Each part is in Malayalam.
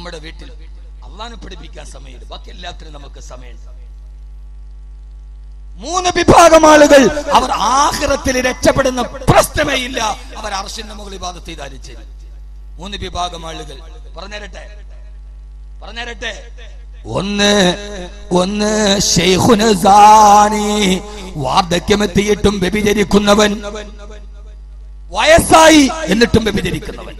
നമ്മുടെ വീട്ടിൽ അള്ളാനെ പഠിപ്പിക്കാൻ സമയമില്ല ബാക്കി എല്ലാത്തിനും നമുക്ക് സമയമുണ്ട് മൂന്ന് വിഭാഗം ആളുകൾ അവർ ആഹ്റത്തിൽ രക്ഷപ്പെടുന്ന പ്രശ്നമേ ഇല്ല അവർ അർഷിന്റെ മുകളിൽ ബാധത്ത് ചെയ്താലും ശരി മൂന്ന് വിഭാഗം ആളുകൾ പറഞ്ഞുതരട്ടെ പറഞ്ഞുതരട്ടെ ഒന്ന് ഒന്ന് ഷെയ്ഖുന് സാനി വാർദ്ധക്യമെത്തിയിട്ടും വ്യഭിചരിക്കുന്നവൻ വയസ്സായി എന്നിട്ടും വ്യഭിചരിക്കുന്നവൻ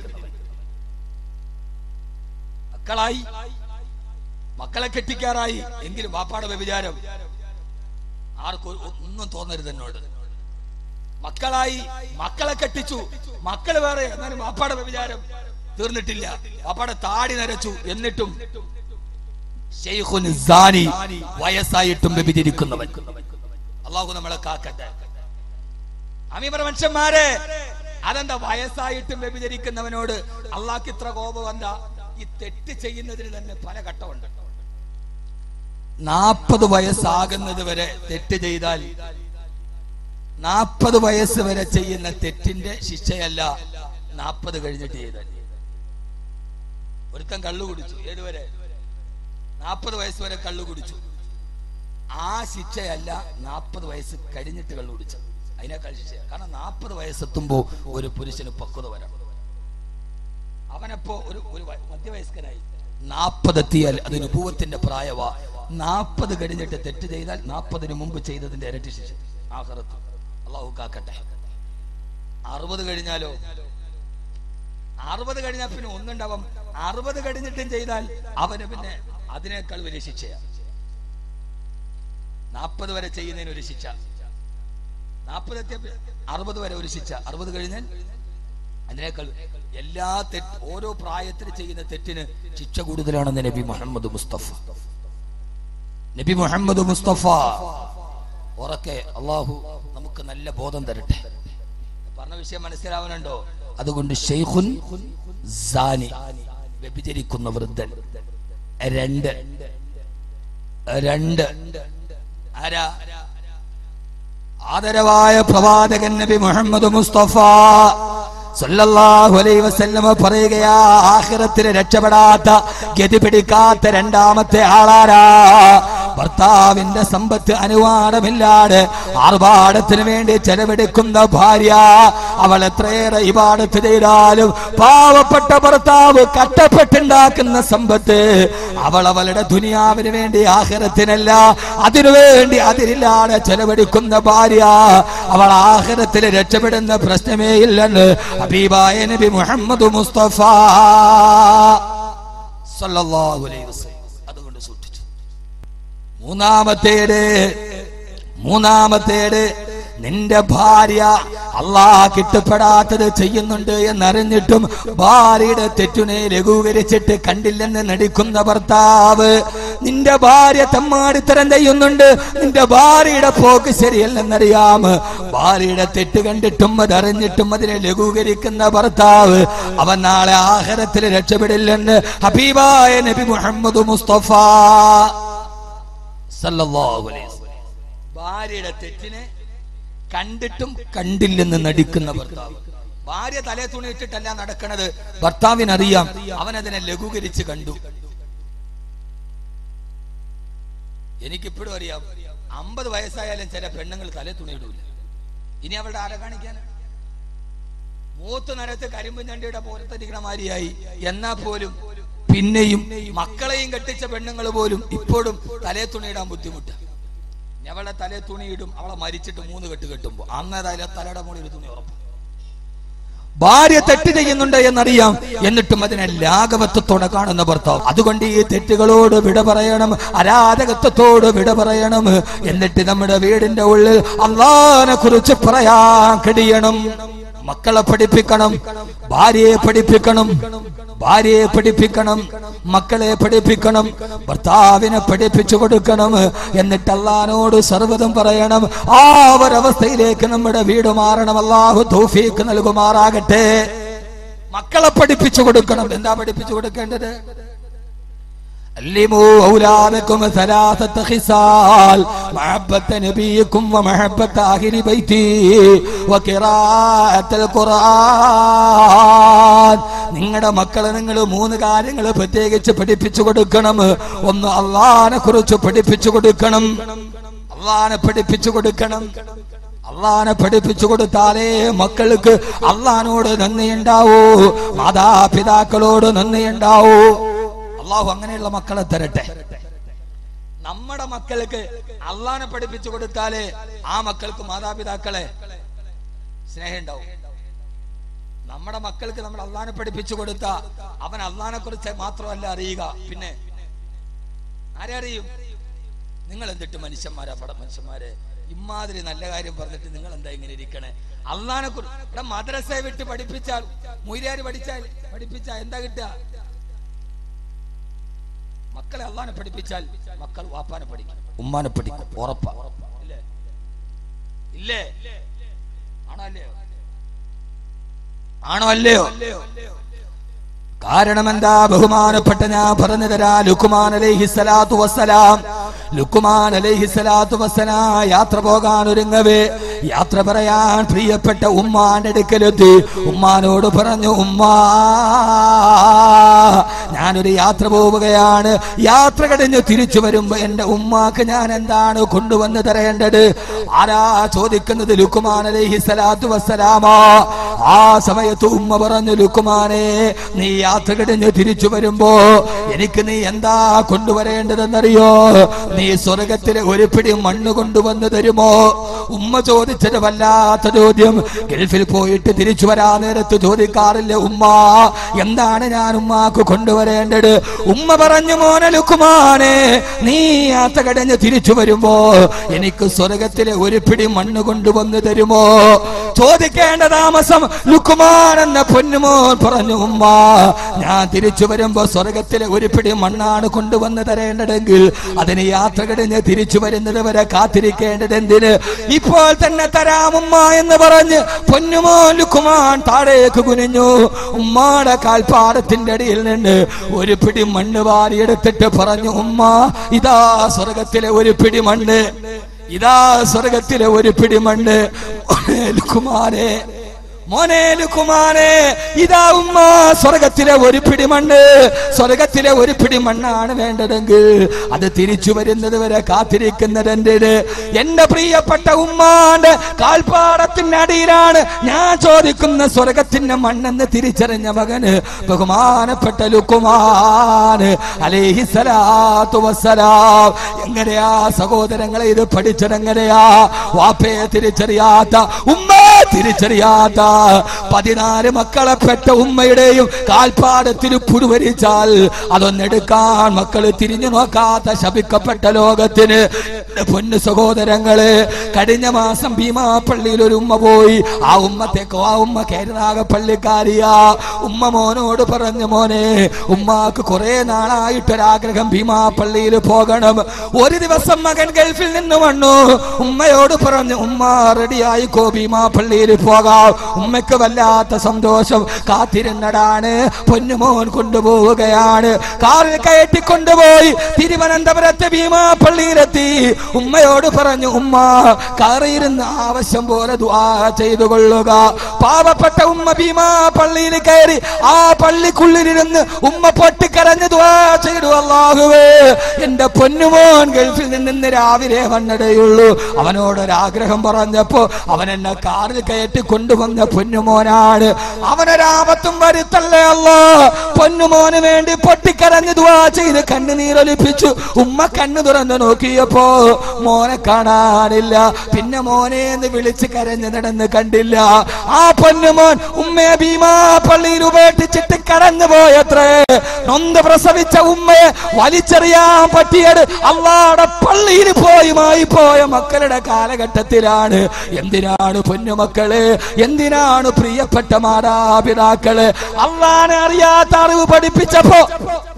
മക്കളായി മക്കളെ കെട്ടിക്കാറായി എങ്കിലും വാപ്പാടെ വ്യഭിചാരം ആർക്കും ഒ- ഒന്നും തോന്നരുത് എന്നോട് മക്കളായി മക്കളെ കെട്ടിച്ചു മക്കള് വേറെ എന്നാലും വാപ്പാടെ വ്യഭിചാരം തീർന്നിട്ടില്ല വാപ്പാടെ താടി നരച്ചു എന്നിട്ടും ശൈഖുൻ സാനി വയസ്സായിട്ടും വ്യഭിചരിക്കുന്നവൻ അള്ളാഹു നമ്മളെ കാക്കട്ടെ അമീമർ മനുഷ്യന്മാരെ അതെന്താ വയസ്സായിട്ടും വ്യഭിചരിക്കുന്നവനോട് അള്ളാഹ്ക്ക് ഇത്ര കോപം എന്താ ഈ തെറ്റ് ചെയ്യുന്നതിന് തന്നെ പല ഘട്ടമുണ്ട് നാൽപ്പത് വയസ്സാകുന്നത് വരെ തെറ്റ് ചെയ്താൽ നാൽപ്പത് വയസ്സ് വരെ ചെയ്യുന്ന തെറ്റിന്റെ ശിക്ഷയല്ല നാൽപ്പത് കഴിഞ്ഞിട്ട് ചെയ്താൽ ഒരുത്തൻ കള്ളു കുടിച്ചു ഏതുവരെ നാൽപ്പത് വയസ്സ് വരെ കള്ളു കുടിച്ചു ആ ശിക്ഷയല്ല നാൽപ്പത് വയസ്സ് കഴിഞ്ഞിട്ട് കള്ളു കുടിച്ചത് അതിനേക്കാൾ ശിക്ഷ കാരണം നാൽപ്പത് വയസ്സെത്തുമ്പോ ഒരു പുരുഷന് പക്വത വരണം അവനപ്പോ ഒരു ഒരു വ- മധ്യവയസ്കനായി നാൽപ്പതെത്തിയാൽ അത് നുപൂവത്തിന്റെ പ്രായവാ നാൽപ്പത് കഴിഞ്ഞിട്ട് തെറ്റ് ചെയ്താൽ നാൽപ്പതിന് മുമ്പ് ചെയ്തതിന്റെ ഇരട്ടി ശിക്ഷ ആഹ്റത്ത് അള്ളാഹു കാക്കട്ടെ അറുപത് കഴിഞ്ഞാലോ അറുപത് കഴിഞ്ഞാൽ പിന്നെ ഒന്നുണ്ടാവും അറുപത് കഴിഞ്ഞിട്ടും ചെയ്താൽ അവന് പിന്നെ അതിനേക്കാൾ വലിയ ശിക്ഷയാണ് നാൽപ്പത് വരെ ചെയ്യുന്നതിന് ഒരു ശിക്ഷ നാൽപ്പത് എത്തിയ അറുപത് വരെ ഒരു ശിക്ഷ അറുപത് കഴിഞ്ഞാൽ അതിനേക്കാൾ എല്ലാ തെറ്റ് ഓരോ പ്രായത്തിൽ ചെയ്യുന്ന തെറ്റിന് ശിക്ഷ കൂടുതലാണെന്ന് നബി മുഹമ്മദ് മുസ്തഫ നബി മുഹമ്മദ് മുസ്തഫ ഉറക്കെ അള്ളാഹു നമുക്ക് നല്ല ബോധം തരട്ടെ പറഞ്ഞ വിഷയം മനസ്സിലാവുന്നുണ്ടോ അതുകൊണ്ട് ഷെയ്ഖുൻ സാനി വ്യഭിചരിക്കുന്ന വൃദ്ധൻ രണ്ട് രണ്ട് ആരാ ആദരവായ പ്രവാചകൻ നബി മുഹമ്മദ് മുസ്തഫ സല്ലല്ലാഹു അലൈഹി വസല്ലമ പറയുകയാ ആഖിറത്തിൽ രക്ഷപ്പെടാത്ത ഗതി പിടിക്കാത്ത രണ്ടാമത്തെ ആളാരാ ഭർത്താവിന്റെ സമ്പത്ത് അനുവാദമില്ലാതെ ആർഭാടത്തിന് വേണ്ടി ചെലവെടുക്കുന്ന ഭാര്യ അവൾ എത്രയേറെ ഇബാടത്ത് ചെയ്താലും പാവപ്പെട്ട ഭർത്താവ് കഷ്ടപ്പെട്ടുണ്ടാക്കുന്ന സമ്പത്ത് അവൾ അവളുടെ ദുനിയാവിന് വേണ്ടി ആഹ്റത്തിനല്ല അതിനു വേണ്ടി അതിരില്ലാതെ ചെലവഴിക്കുന്ന ഭാര്യ അവൾ ആഹ്റത്തിൽ രക്ഷപ്പെടുന്ന പ്രശ്നമേ ഇല്ലെന്ന് ഹബീബായ നബി മുഹമ്മദ് മുസ്തഫ സല്ലല്ലാഹു അലൈഹി വസല്ലം അതുകൊണ്ട് സൂക്ഷിച്ചു മൂന്നാമത്തേട് മൂന്നാമത്തേട് നിന്റെ ഭാര്യ അള്ളാഹ് കിട്ടപ്പെടാത്തത് ചെയ്യുന്നുണ്ട് എന്നറിഞ്ഞിട്ടും ഭാര്യയുടെ തെറ്റിനെ ലഘൂകരിച്ചിട്ട് കണ്ടില്ലെന്ന് നടിക്കുന്ന ഭർത്താവ് നിന്റെ ഭാര്യ തമ്മാടിത്തരം ചെയ്യുന്നുണ്ട് നിന്റെ ഭാര്യയുടെ പോക്ക് ശരിയല്ലെന്നറിയാം ഭാര്യയുടെ തെറ്റ് കണ്ടിട്ടും അതറിഞ്ഞിട്ടും അതിനെ ലഘൂകരിക്കുന്ന ഭർത്താവ് അവൻ നാളെ ആഹാരത്തിൽ രക്ഷപ്പെടില്ലെന്ന് ഹബീബായ നബി മുഹമ്മദ് മുസ്തഫ സല്ലല്ലാഹു അലൈഹി വസല്ലം. ഭാര്യയുടെ തെറ്റിനെ കണ്ടിട്ടും കണ്ടില്ലെന്ന് നടിക്കുന്ന ഭർത്താവ് ഭാര്യ തലേ തുണി ഇട്ടിട്ടല്ല നടക്കണത് ഭർത്താവിനറിയാം അവൻ അതിനെ ലഘൂകരിച്ച് കണ്ടു എനിക്കിപ്പോഴും അറിയാം അമ്പത് വയസ്സായാലും ചില പെണ്ണുങ്ങൾ തലേ തുണി ഇടൂല ഇനി അവളുടെ ആരെ കാണിക്കാൻ മൂത്ത് നരത്ത് കരിമ്പും ചണ്ടിയുടെ പോലത്തരിക്കണ മാതിരിയായി എന്നാ പോലും പിന്നെയും മക്കളെയും കെട്ടിച്ച പെണ്ണുങ്ങൾ പോലും ഇപ്പോഴും തലേ തുണിയിടാൻ ബുദ്ധിമുട്ട് ഇനി അവളുടെ തലേ തുണിയിടും അവളെ മരിച്ചിട്ട് മൂന്ന് കെട്ട് കെട്ടുമ്പോ അന്നേതായാലും തലയുടെ മുകളിൽ ഒരു തുണി ഉറപ്പ് ഭാര്യ തെറ്റ് ചെയ്യുന്നുണ്ട് എന്നറിയാം എന്നിട്ടും അതിനെ ലാഘവത്വത്തോടെ കാണുന്ന ഭർത്താവ് അതുകൊണ്ട് ഈ തെറ്റുകളോട് വിട പറയണം അരാധകത്വത്തോട് വിട പറയണം എന്നിട്ട് നമ്മുടെ വീടിന്റെ ഉള്ളിൽ അള്ളാനെ കുറിച്ച് പറയാൻ കഴിയണം മക്കളെ പഠിപ്പിക്കണം ഭാര്യയെ പഠിപ്പിക്കണം ഭാര്യയെ പഠിപ്പിക്കണം മക്കളെ പഠിപ്പിക്കണം ഭർത്താവിനെ പഠിപ്പിച്ചു കൊടുക്കണം എന്നിട്ട് അള്ളഹാനോട് സർവ്വതും പറയണം ആ ഒരവസ്ഥയിലേക്ക് നമ്മുടെ വീട് മാറണം അള്ളാഹു തൗഫീക്ക് നൽകുമാറാകട്ടെ മക്കളെ പഠിപ്പിച്ചു കൊടുക്കണം എന്താ പഠിപ്പിച്ചു കൊടുക്കേണ്ടത് علموا أولادكم ثلاثة خصال محبة نبيكم ومحبة أهل بيتي وقراءة القرآن നിങ്ങളുടെ മക്കളെ നിങ്ങൾ മൂന്ന് കാര്യങ്ങൾ പ്രത്യേകിച്ച് പഠിപ്പിച്ചു കൊടുക്കണം ഒന്ന് അള്ളാനെ കുറിച്ച് പഠിപ്പിച്ചു കൊടുക്കണം അള്ളാനെ പഠിപ്പിച്ചു കൊടുക്കണം അള്ളാനെ പഠിപ്പിച്ചു കൊടുത്താലേ മക്കൾക്ക് അള്ളഹാനോട് നന്ദിയുണ്ടാവൂ മാതാപിതാക്കളോട് നന്ദിയുണ്ടാവൂ അള്ളാഹു അങ്ങനെയുള്ള മക്കളെ തരട്ടെ നമ്മുടെ മക്കൾക്ക് അള്ളാനെ പഠിപ്പിച്ചു കൊടുത്താലേ ആ മക്കൾക്ക് മാതാപിതാക്കളെ സ്നേഹം ഉണ്ടാവും നമ്മുടെ മക്കൾക്ക് നമ്മൾ അള്ളാനെ പഠിപ്പിച്ചു കൊടുത്ത അവൻ അള്ളാനെ കുറിച്ച് മാത്രമല്ല അറിയുക പിന്നെ ആരെ അറിയും നിങ്ങൾ എന്തിട്ട് മനുഷ്യന്മാരാ പട മനുഷ്യന്മാരെ ഇമാതിരി നല്ല കാര്യം പറഞ്ഞിട്ട് നിങ്ങൾ എന്താ ഇങ്ങനെ ഇരിക്കണേ അള്ളാനെ കുറിച്ച് ഇവിടെ മദ്രസയെ വിട്ട് പഠിപ്പിച്ചാൽ മൊയ്യാര് പഠിച്ചാൽ പഠിപ്പിച്ചാൽ എന്താ കിട്ടുക മക്കളെ അള്ളാനെ പഠിപ്പിച്ചാൽ മക്കൾ വാപ്പാനെ പഠിക്കും ഉമ്മാനെ പഠിക്കും ഉറപ്പാ ഇല്ലേ ഇല്ലേ ആണോ അല്ലയോ ആണോ അല്ലയോ കാരണം എന്താ ബഹുമാനപ്പെട്ട ഞാൻ പറഞ്ഞു തരാ ലുക്കുമാൻ അലൈഹി സ്വലാത്തു വസ്സലാം ലുക്കുമാൻ അലൈഹി സ്വലാത്തു വസ്സലാം യാത്ര പോകാൻ ഒരുങ്ങവേ യാത്ര പറയാൻ പ്രിയപ്പെട്ട ഉമ്മാന്റെ അടുക്കലെത്തി ഉമ്മാനോട് പറഞ്ഞു ഉമ്മാ ഞാനൊരു യാത്ര പോവുകയാണ് യാത്ര കഴിഞ്ഞ് തിരിച്ചു വരുമ്പോ എന്റെ ഉമ്മാക്ക് ഞാൻ എന്താണ് കൊണ്ടുവന്ന് തരേണ്ടത് ആരാ ചോദിക്കുന്നത് ലുക്കുമാൻ അലൈഹി സ്വലാത്തു വസ്സലാമാ ആ സമയത്ത് ഉമ്മ പറഞ്ഞു ലുക്കുമാനെ നീ യാത്ര കഴിഞ്ഞ് തിരിച്ചു വരുമ്പോ എനിക്ക് നീ എന്താ കൊണ്ടുവരേണ്ടതെന്നറിയോ നീ സ്വർഗത്തിലെ ഒരു പിടി മണ്ണ് കൊണ്ടുവന്ന് തരുമോ ഉമ്മ ചോദിച്ചത് വല്ലാത്ത ചോദ്യം ഗൾഫിൽ പോയിട്ട് തിരിച്ചു വരാ നേരത്ത് ചോദിക്കാറില്ല ഉമ്മ എന്താണ് ഞാൻ ഉമ്മാക്ക് കൊണ്ടുവരേണ്ടത് ഉമ്മ പറഞ്ഞു മോനെ ലുക്കുമാനെ നീ യാത്ര കഴിഞ്ഞ് തിരിച്ചു വരുമ്പോ എനിക്ക് സ്വർഗത്തിലെ ഒരു പിടി മണ്ണ് കൊണ്ടുവന്ന് തരുമോ ചോദിക്കേണ്ട താമസം ലുക്കുമാൻ എന്ന പൊന്നുമോൻ പറഞ്ഞു ഉമ്മ ഞാൻ തിരിച്ചു വരുമ്പോ സ്വർഗത്തിലെ ഒരു പിടി മണ്ണാണ് കൊണ്ടുവന്ന് തരേണ്ടതെങ്കിൽ അതിന് യാത്ര കഴിഞ്ഞ് തിരിച്ചു വരുന്നത് വരെ കാത്തിരിക്കേണ്ടത് എന്തിന് ഇപ്പോൾ തന്നെ തരാം ഉമ്മ എന്ന് പറഞ്ഞ് പൊന്നുമോൻ ലുക്കുമാൻ താഴേക്ക് കുനിഞ്ഞു ഉമ്മാടെ കാൽപ്പാടത്തിന്റെ അടിയിൽ നിന്ന് ഒരു പിടി മണ്ണ് വാരിയെടുത്തിട്ട് പറഞ്ഞു ഉമ്മ ഇതാ സ്വർഗത്തിലെ ഒരു പിടി മണ്ണ് ഇതാ സ്വർഗത്തിലെ ഒരു പിടി മണ്ണ് ലുക്കുമാനെ മോനേലു കുമാരെ ഇതാ ഉമ്മ സ്വർഗത്തിലെ ഒരു പിടി മണ്ണ് സ്വർഗത്തിലെ ഒരു പിടി മണ്ണാണ് വേണ്ടതെങ്കിൽ അത് തിരിച്ചു വരുന്നത് വരെ കാത്തിരിക്കുന്നത് എന്തിന് എന്റെ പ്രിയപ്പെട്ട ഉമ്മാന്റെ കാൽപ്പാടത്തിന്റെ അടിയിലാണ് ഞാൻ ചോദിക്കുന്ന സ്വർഗത്തിന്റെ മണ്ണെന്ന് തിരിച്ചറിഞ്ഞ മകന് ബഹുമാനപ്പെട്ട ലുക്കുമാന് അലേഹി സലാത്തു വസ്സലാം എങ്ങനെയാ സഹോദരങ്ങളെ ഇത് പഠിച്ചതെങ്ങനെയാ വാപ്പയെ തിരിച്ചറിയാത്ത ഉമ്മയെ തിരിച്ചറിയാത്ത പതിനാല് മക്കളെ പെറ്റ ഉമ്മയുടെയും കാൽപ്പാടത്തിന് പുരുവരിച്ചാൽ അതൊന്നെടുക്കാൻ മക്കള് തിരിഞ്ഞു നോക്കാത്ത ശപിക്കപ്പെട്ട ലോകത്തിന് എന്റെ പൊന്നു സഹോദരങ്ങള് കഴിഞ്ഞ മാസം ഭീമാപ്പള്ളിയിൽ ഒരു ഉമ്മ പോയി ആ ഉമ്മത്തേക്കോ ആ ഉമ്മ കേരനാഗപ്പള്ളിക്കാരിയാ ഉമ്മ മോനോട് പറഞ്ഞു മോനെ ഉമ്മാക്ക് കുറെ നാളായിട്ടൊരാഗ്രഹം ഭീമാപ്പള്ളിയിൽ പോകണം ഒരു ദിവസം മകൻ ഗൾഫിൽ നിന്ന് വന്നു ഉമ്മയോട് പറഞ്ഞു ഉമ്മ റെഡിയായിക്കോ ഭീമാപ്പള്ളിയിൽ പോകാം ഉമ്മയ്ക്ക് വല്ലാത്ത സന്തോഷം കാത്തിരുന്നടാണ് പൊന്നുമോൻ കൊണ്ടുപോവുകയാണ് കാറിൽ കയറ്റി കൊണ്ടുപോയി തിരുവനന്തപുരത്ത് ഭീമാപ്പള്ളിയിലെത്തി ഉമ്മയോട് പറഞ്ഞു ഉമ്മ കയറിയിരുന്ന് ആവശ്യം പോലെ ദുആ ചെയ്തു കൊള്ളുക പാവപ്പെട്ട ഉമ്മ ഭീമാപ്പള്ളിയിൽ കയറി ആ പള്ളിക്കുള്ളിലിരുന്ന് ഉമ്മ പൊട്ടിക്കരഞ്ഞ് ദുആ ചെയ്തു അള്ളാഹുവേ എന്റെ പൊന്നുമോൻ ഗൾഫിൽ നിന്ന് ഇന്ന് രാവിലെ വന്നിടയുള്ളൂ അവനോടൊരാഗ്രഹം പറഞ്ഞപ്പോ അവൻ എന്നെ കാറിൽ കയറ്റി കൊണ്ടുവന്ന പൊന്നുമോനാണ് അവനൊരാപത്തും വരുത്തല്ലേ അല്ലോ പൊന്നുമോന് വേണ്ടി പൊട്ടിക്കരഞ്ഞ് ദുആ ചെയ്ത് കണ്ണുനീരൊലിപ്പിച്ചു ഉമ്മ കണ്ണു തുറന്നു നോക്കിയപ്പോ മോനെ കാണാനില്ല പിന്നെ മോനെ എന്ന് വിളിച്ച് കരഞ്ഞു നടന്ന് കണ്ടില്ല ആ പൊന്നുമോൻ ഉമ്മയെ ഭീമാ പള്ളിയിൽ ഉപേക്ഷിച്ചിട്ട് കടന്നു പോയത്രേ നൊന്ത് പ്രസവിച്ച ഉമ്മയെ വലിച്ചെറിയാൻ പറ്റിയത് അള്ളാടെ പള്ളിയിൽ പോയുമായി പോയ മക്കളുടെ കാലഘട്ടത്തിലാണ് എന്തിനാണ് പൊന്നുമക്കള് എന്തിനാണ് പ്രിയപ്പെട്ട മാതാപിതാക്കള് അള്ളാനെ അറിയാത്ത അറിവ് പഠിപ്പിച്ചപ്പോ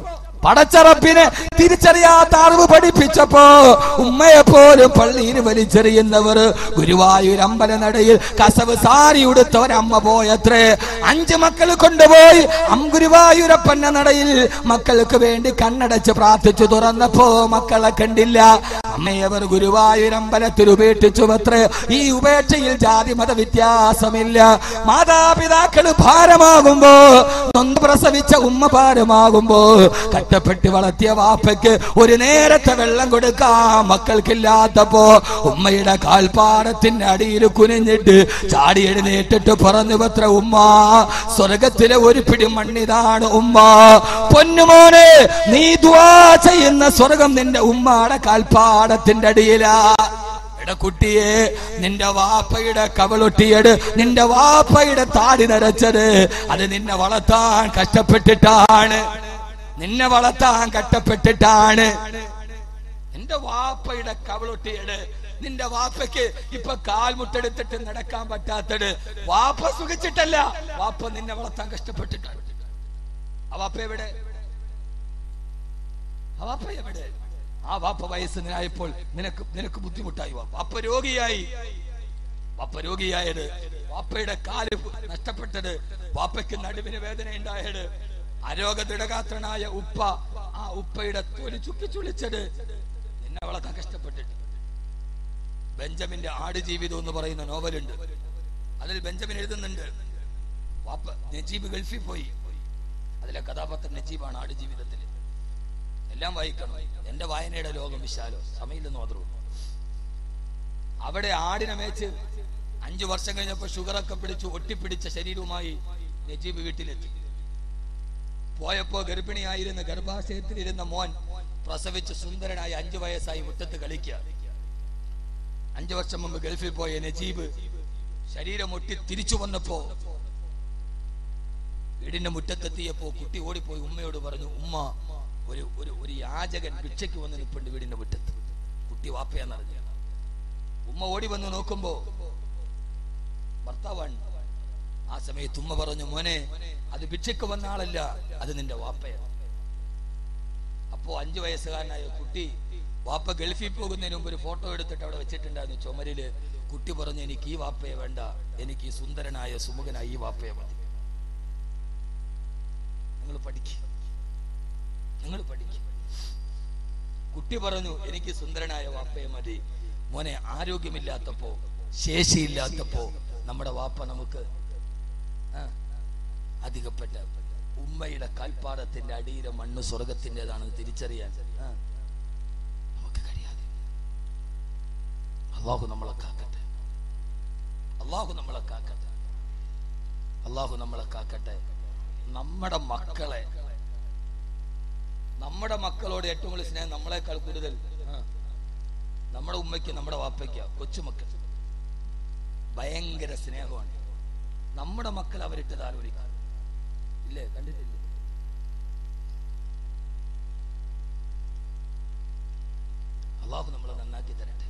പടച്ചറപ്പിനെ തിരിച്ചറിയാത്ത അറിവ് പഠിപ്പിച്ചപ്പോ ഉമ്മയെ പോലും പള്ളിയിൽ വലിച്ചെറിയുന്നവർ ഗുരുവായൂർ അമ്പലനടയിൽ കസവ് സാരി ഉടുത്ത ഒരമ്മ പോയത്രേ അഞ്ച് മക്കൾ കൊണ്ടുപോയി അം ഗുരുവായൂരപ്പന്റെ നടയിൽ മക്കൾക്ക് വേണ്ടി കണ്ണടച്ച് പ്രാർത്ഥിച്ചു തുറന്നപ്പോ മക്കളെ കണ്ടില്ല അമ്മയവർ ഗുരുവായൂരമ്പലത്തിൽ ഉപേക്ഷിച്ചു അത്രേ ഈ ഉപേക്ഷയിൽ ജാതി മത വ്യത്യാസമില്ല മാതാപിതാക്കൾ ഭാരമാകുമ്പോ നൊന്ത് പ്രസവിച്ച ഉമ്മ ഭാരമാകുമ്പോ കഷ്ടപ്പെട്ട് വളർത്തിയ വാപ്പയ്ക്ക് ഒരു നേരത്തെ വെള്ളം കൊടുക്കാൻ മക്കൾക്കില്ലാത്തപ്പോ ഉമ്മയുടെ കാൽപ്പാടത്തിന്റെ അടിയിൽ കുനിഞ്ഞിട്ട് ചാടി എഴുന്നേറ്റിട്ട് പറഞ്ഞു പത്ര ഉമ്മ സ്വർഗത്തിലെ ഒരു പിടി മണ്ണിതാണ് ഉമ്മ പൊന്നുമോനെ നീ ദ്വാ ചെയ്യുന്ന സ്വർഗം നിന്റെ ഉമ്മയുടെ കാൽപ്പാടത്തിന്റെ അടിയിലാ എടാ കുട്ടിയെ നിന്റെ വാപ്പയുടെ കവളൊട്ടിയത് നിന്റെ വാപ്പയുടെ താടി നരച്ചത് അത് നിന്നെ വളർത്താൻ കഷ്ടപ്പെട്ടിട്ടാണ് നിന്നെ വളർത്താൻ കഷ്ടപ്പെട്ടിട്ടാണ് നിന്റെ വാപ്പയുടെ കവളൊട്ടിയത് നിന്റെ വാപ്പയ്ക്ക് ഇപ്പൊ കാൽമുട്ടെടുത്തിട്ട് നടക്കാൻ പറ്റാത്തത് വാപ്പ സുഖിച്ചിട്ടല്ല വാപ്പ നിന്നെ വളർത്താൻ കഷ്ടപ്പെട്ടിട്ടാണ് ആ വാപ്പ എവിടെ ആ വാപ്പ എവിടെ ആ വാപ്പ വയസ്സിനായപ്പോൾ നിനക്ക് നിനക്ക് ബുദ്ധിമുട്ടായി വാ. വാപ്പ രോഗിയായി വാപ്പ രോഗിയായത് വാപ്പയുടെ കാല് നഷ്ടപ്പെട്ടത് വാപ്പയ്ക്ക് നടുവിന് വേദന ഉണ്ടായത് അരോഗ ദൃഢഗാത്രനായ ഉപ്പ ആ ഉപ്പയുടെ തൊലി ചുക്കി ചുളിച്ചത് നിന്നെ വളർത്താൻ കഷ്ടപ്പെട്ടിട്ട് ബെഞ്ചമിന്റെ ആടുജീവിതം എന്ന് പറയുന്ന നോവലുണ്ട് അതിൽ ബെഞ്ചമിൻ എഴുതുന്നുണ്ട് വാപ്പ നജീബ് ഗൾഫിൽ പോയി അതിലെ കഥാപാത്രം നജീബാണ് ആടുജീവിതത്തിൽ എല്ലാം വായിക്കണം എന്റെ വായനയുടെ ലോകം വിശാലോ സമയമില്ലെന്ന് മാത്രമേ അവിടെ ആടിനെ മേച്ച് അഞ്ചു വർഷം കഴിഞ്ഞപ്പോ ഷുഗറൊക്കെ പിടിച്ചു ഒട്ടിപ്പിടിച്ച ശരീരവുമായി നജീബ് വീട്ടിലെത്തി പോയപ്പോ ഗർഭിണിയായിരുന്ന ഗർഭാശയത്തിലിരുന്ന മോൻ പ്രസവിച്ച് സുന്ദരനായി അഞ്ചു വയസ്സായി മുറ്റത്ത് കളിക്കുക അഞ്ചു വർഷം മുമ്പ് ഗൾഫിൽ പോയ നജീബ് ശരീരം ഒട്ടി തിരിച്ചു വന്നപ്പോ വീടിന്റെ മുറ്റത്തെത്തിയപ്പോ കുട്ടി ഓടിപ്പോയി ഉമ്മയോട് പറഞ്ഞു ഉമ്മ ഒരു ഒരു ഒരു യാചകൻ ഭിക്ഷയ്ക്ക് വന്ന് നിൽപ്പുണ്ട് വീടിന്റെ മുറ്റത്ത് കുട്ടി വാപ്പയാന്നറിഞ്ഞ ഉമ്മ ഓടി വന്ന് നോക്കുമ്പോ ഭർത്താവാണ് ആ സമയത്ത് ഉമ്മ പറഞ്ഞു മോനെ അത് ഭിക്ഷയ്ക്ക് വന്ന ആളല്ല അത് നിന്റെ വാപ്പയാണ് അപ്പോ അഞ്ചു വയസ്സുകാരനായ കുട്ടി വാപ്പ ഗൾഫിൽ പോകുന്നതിന് മുമ്പ് ഒരു ഫോട്ടോ എടുത്തിട്ട് അവിടെ വെച്ചിട്ടുണ്ടായിരുന്നു ചുമരില് കുട്ടി പറഞ്ഞു എനിക്ക് ഈ വാപ്പയെ വേണ്ട എനിക്ക് ഈ സുന്ദരനായ സുമുഖനായ ഈ വാപ്പയെ മതി നിങ്ങൾ പഠിക്കുക നിങ്ങൾ പഠിക്കുക കുട്ടി പറഞ്ഞു എനിക്ക് സുന്ദരനായ വാപ്പയെ മതി മോനെ ആരോഗ്യമില്ലാത്തപ്പോ ശേഷിയില്ലാത്തപ്പോ നമ്മുടെ വാപ്പ നമുക്ക് ആ, അധികപ്പെട്ട ഉമ്മയുടെ കാൽപ്പാടത്തിന്റെ അടിയിലെ മണ്ണ് സ്വർഗത്തിൻ്റെതാണെന്ന് തിരിച്ചറിയാൻ ആ, നമുക്ക് കഴിയാതെ അള്ളാഹു നമ്മളെ കാക്കട്ടെ അള്ളാഹു നമ്മളെ കാക്കട്ടെ അള്ളാഹു നമ്മളെ കാക്കട്ടെ നമ്മുടെ മക്കളെ നമ്മുടെ മക്കളോട് ഏറ്റവും കൂടുതൽ സ്നേഹം നമ്മളെക്കാൾ കൂടുതൽ ആ, നമ്മുടെ ഉമ്മയ്ക്ക് നമ്മുടെ വാപ്പയ്ക്ക് കൊച്ചുമക്കൾ ഭയങ്കര സ്നേഹമാണ് നമ്മുടെ മക്കൾ അവരിട്ട് താലോലിക്കും ഇല്ലേ കണ്ടിട്ടില്ലേ അള്ളാഹു നമ്മളെ നന്നാക്കി തരട്ടെ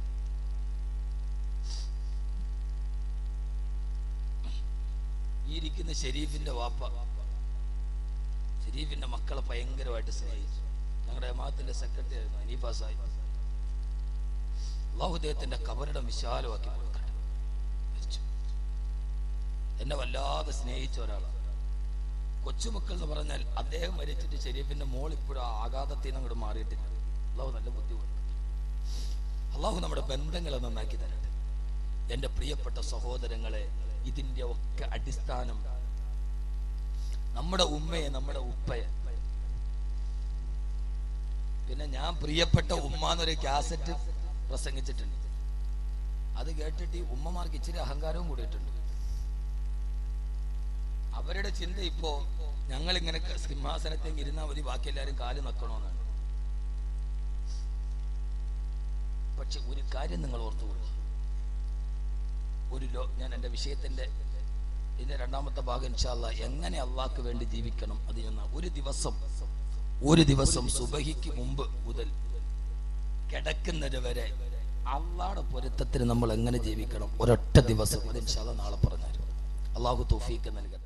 ഈ ഇരിക്കുന്ന ഷെരീഫിന്റെ വാപ്പ ഷെരീഫിന്റെ മക്കളെ ഭയങ്കരമായിട്ട് സ്നേഹിച്ചു ഞങ്ങളുടെ ജമാഅത്തിന്റെ സെക്രട്ടറി ആയിരുന്നു അനീഫ സാഹിബ് അള്ളാഹു അദ്ദേഹത്തിന്റെ കബറിടം വിശാലമാക്കി കൊടുക്കട്ടെ മരിച്ചു എന്നെ വല്ലാതെ സ്നേഹിച്ച ഒരാളാണ് കൊച്ചുമക്കൾ എന്ന് പറഞ്ഞാൽ അദ്ദേഹം മരിച്ചിട്ട് ഷെരീഫിന്റെ മോൾ ഇപ്പോഴും ആ ആഘാതത്തിൽ നിന്ന് അങ്ങോട്ട് മാറിയിട്ടില്ല അള്ളാഹു നല്ല ബുദ്ധിമുട്ട് അള്ളാഹു നമ്മുടെ ബന്ധങ്ങളെ നന്നാക്കി തരട്ടെ എൻ്റെ പ്രിയപ്പെട്ട സഹോദരങ്ങളെ ഇതിൻ്റെ ഒക്കെ അടിസ്ഥാനം നമ്മുടെ ഉമ്മയെ നമ്മുടെ ഉപ്പയെ പിന്നെ ഞാൻ പ്രിയപ്പെട്ട ഉമ്മ എന്നൊരു കാസറ്റ് പ്രസംഗിച്ചിട്ടുണ്ട് അത് കേട്ടിട്ട് ഈ ഉമ്മമാർക്ക് ഇച്ചിരി അഹങ്കാരവും കൂടിയിട്ടുണ്ട് അവരുടെ ചിന്ത ഇപ്പോ ഞങ്ങൾ ഇങ്ങനെ സിംഹാസനത്തേക്ക് ഇരുന്നാൽ മതി ബാക്കി എല്ലാവരും കാല് നക്കണമെന്നാണ് പക്ഷെ ഒരു കാര്യം നിങ്ങൾ ഓർത്തുകൊള്ളു ഒരു ലോ ഞാൻ എൻ്റെ വിഷയത്തിന്റെ ഇതിന്റെ രണ്ടാമത്തെ ഭാഗം ഇൻഷാല്ല എങ്ങനെ അള്ളാഹ്ക്ക് വേണ്ടി ജീവിക്കണം അത് ഞാൻ ഒരു ദിവസം ഒരു ദിവസം സുബഹിക്ക് മുമ്പ് മുതൽ കിടക്കുന്നത് വരെ അള്ളാടെ പൊരുത്തത്തിന് നമ്മൾ എങ്ങനെ ജീവിക്കണം ഒരൊറ്റ ദിവസം അത് ഇൻഷാല്ല നാളെ പറഞ്ഞുതരും അള്ളാഹു തൗഫീക്ക് നൽകട്ടെ